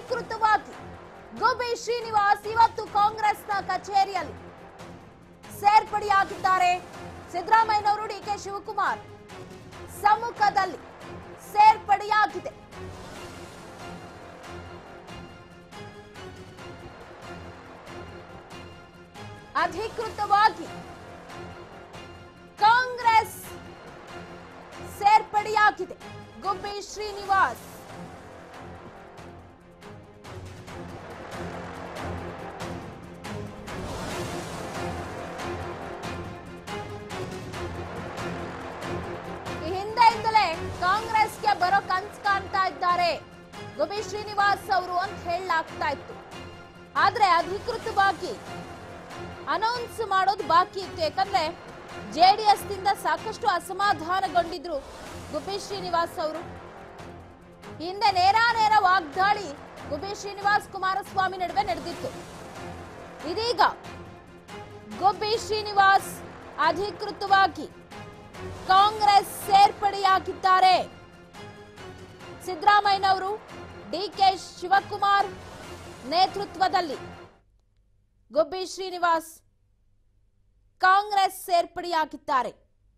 ಅಧಿಕೃತವಾಗಿ ಗುಬ್ಬಿ ಶ್ರೀನಿವಾಸ್ ಇವತ್ತು ಕಾಂಗ್ರೆಸ್ನ ಕಚೇರಿಯಲ್ಲಿ ಸೇರ್ಪಡೆಯಾಗಿದ್ದಾರೆ ಸಿದ್ದರಾಮಯ್ಯನವರು ಡಿಕೆ ಶಿವಕುಮಾರ್ ಸಮ್ಮುಖದಲ್ಲಿ ಸೇರ್ಪಡೆಯಾಗಿದೆ ಅಧಿಕೃತವಾಗಿ ಕಾಂಗ್ರೆಸ್ ಸೇರ್ಪಡೆಯಾಗಿದೆ ಗುಬ್ಬಿ ಶ್ರೀನಿವಾಸ್ ಈ ಹಿಂದೆಯಿಂದಲೇ ಕಾಂಗ್ರೆಸ್ಗೆ ಬರೋ ಕನ್ಸ್ ಕಾಣ್ತಾ ಇದ್ದಾರೆ ಗುಬ್ಬಿ ಶ್ರೀನಿವಾಸ್ ಅವರು ಅಂತ ಹೇಳಲಾಗ್ತಾ ಇತ್ತು ಆದ್ರೆ ಅಧಿಕೃತವಾಗಿ ಅನೌನ್ಸ್ ಮಾಡೋದು ಬಾಕಿ ಇತ್ತು ಯಾಕಂದ್ರೆ ಜೆಡಿಎಸ್ ದಿಂದ ಸಾಕಷ್ಟು ಅಸಮಾಧಾನಗೊಂಡಿದ್ರು ಗುಬ್ಬಿ ಶ್ರೀನಿವಾಸ್ ಅವರು ಹಿಂದೆ ನೇರ ನೇರ ವಾಗ್ದಾಳಿ ಗುಬ್ಬಿ ಶ್ರೀನಿವಾಸ್ ಕುಮಾರಸ್ವಾಮಿ ನಡುವೆ ನಡೆದಿತ್ತು ಇದೀಗ ಗುಬ್ಬಿ ಶ್ರೀನಿವಾಸ್ ಅಧಿಕೃತವಾಗಿ ಕಾಂಗ್ರೆಸ್ ಸೇರ್ಪಡೆಯಾಗಿದ್ದಾರೆ ಸಿದ್ದರಾಮಯ್ಯನವರು ಡಿಕೆ ಶಿವಕುಮಾರ್ ನೇತೃತ್ವದಲ್ಲಿ ಗುಬ್ಬಿ ಶ್ರೀನಿವಾಸ್ ಕಾಂಗ್ರೆಸ್ ಸೇರ್ಪಡೆಯಾಗಿದ್ದಾರೆ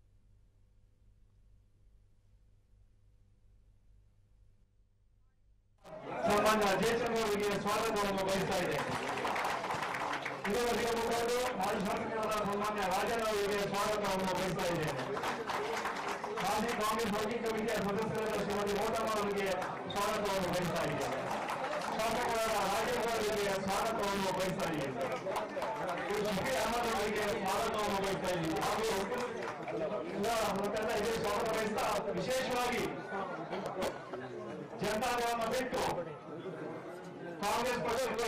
ಸನ್ಮಾನ್ಯ ಜಯಚಂದ್ರ ಅವರಿಗೆ ಸ್ವಾಗತವನ್ನು ಬಯಸ್ತಾ ಇದೆ ಇದರೊಂದಿಗೆ ಮುಖಂಡರು ಮಾಜಿ ಶಾಸಕರಾದ ಸನ್ಮಾನ್ಯ ರಾಜನ್ ಅವರಿಗೆ ಸ್ವಾಗತವನ್ನು ಬಯಸ್ತಾ ಇದ್ದೇನೆ ಮಾಜಿ ಕಾಂಗ್ರೆಸ್ ವರ್ಕಿಂಗ್ ಕಮಿಟಿಯ ಸದಸ್ಯರಾದ ಶ್ರೀಮತಿ ಮೋಟಮ್ಮ ಅವರಿಗೆ ಸ್ವಾಗತವನ್ನು ಬಯಸ್ತಾ ಇದ್ದೇನೆ ಶಾಸಕರಾದ ರಾಜೇಂದ್ರ ಅವರಿಗೆ ಸ್ವಾಗತವನ್ನು ಬಯಸ್ತಾ ಇದ್ದೇನೆ ಶಫಿ ಅಹಮದ್ ಅವರಿಗೆ ಸ್ವಾಗತವನ್ನು ಬಯಸ್ತಾ ಇದ್ದೀನಿ ಹಾಗೂ ಎಲ್ಲ ಮತ್ತೆಲ್ಲ ಇದೇ ಸ್ವಾಗತ ಬಯಸ್ತಾ ವಿಶೇಷವಾಗಿ ಜನತಾದಳವನ್ನು ಬಿಟ್ಟು ಕಾಂಗ್ರೆಸ್ ಪಕ್ಷಕ್ಕೆ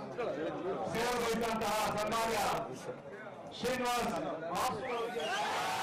ಸೇವೆ ವಹಿಸಿದಂತಹ ಸನ್ಮಾನ್ಯ ಶ್ರೀನಿವಾಸ್ ಮಾಸ್ಟರ್